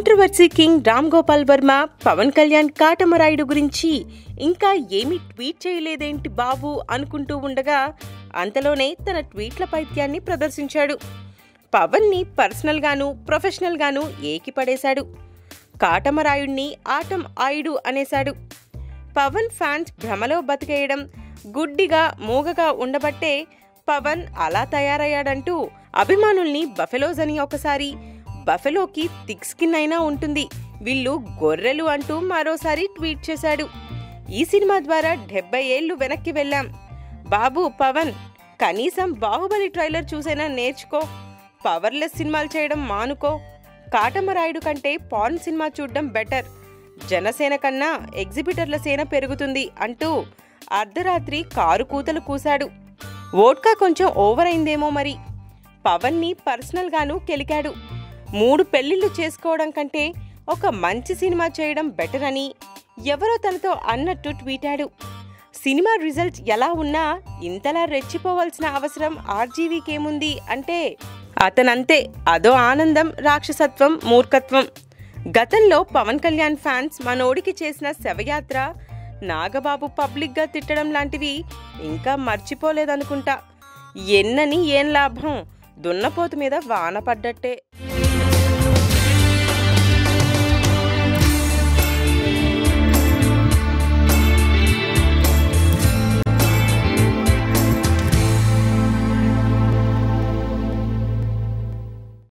controversy king Ram Gopal Varma Pawan Kalyan Katamarayudu గురించి ఇంకా ఏమీ ట్వీట్ చేయలేదేంటి బాబు అనుకుంటూ ఉండగా అంతలోనే తన ట్వీట్ల పైత్యాన్ని ప్రదర్శించాడు పవన్ని పర్సనల్గాను ప్రొఫెషనల్గాను ఏకిపడేశాడు కాటమరాయుణ్ణి ఆటం ఆయుడు అనేశాడు పవన్ ఫ్యాన్స్ భ్రమలో బతికేయడం గుడ్డిగా మూగగా ఉండబట్టే పవన్ అలా తయారయ్యాడంటూ అభిమానుల్ని బఫెలోస్ అని ఒకసారి బఫెలోకి థిక్ స్కిన్ అయినా ఉంటుంది వీళ్ళు గొర్రెలు అంటూ మరోసారి ట్వీట్ చేశాడు ఈ సినిమా ద్వారా డెబ్బై ఏళ్ళు వెనక్కి వెళ్ళాం బాబు పవన్ కనీసం బాహుబలి ట్రైలర్ చూసైనా నేర్చుకో పవర్లెస్ సినిమాలు చేయడం మానుకో కాటమరాయుడు కంటే పాన్ సినిమా చూడడం బెటర్ జనసేన కన్నా ఎగ్జిబిటర్ల సేన పెరుగుతుంది అంటూ అర్ధరాత్రి కారు కూతలు కూశాడు వోడ్కా కొంచెం ఓవర్ అయిందేమో మరి పవన్ని పర్సనల్గాను కెలికాడు మూడు పెళ్లిళ్ళు చేసుకోవడం కంటే ఒక మంచి సినిమా చేయడం బెటర్ అని ఎవరో తనతో అన్నట్టు ట్వీటాడు సినిమా రిజల్ట్స్ ఎలా ఉన్నా ఇంతలా రెచ్చిపోవాల్సిన అవసరం ఆర్జీవీకేముంది అంటే అతనంతే అదో ఆనందం రాక్షసత్వం మూర్ఖత్వం గతంలో పవన్ కళ్యాణ్ ఫ్యాన్స్ మనోడికి చేసిన శవయాత్ర నాగబాబు పబ్లిక్గా తిట్టడం లాంటివి ఇంకా మర్చిపోలేదనుకుంటా ఎన్నని ఏం లాభం దున్నపోతు మీద వాన పడ్డట్టే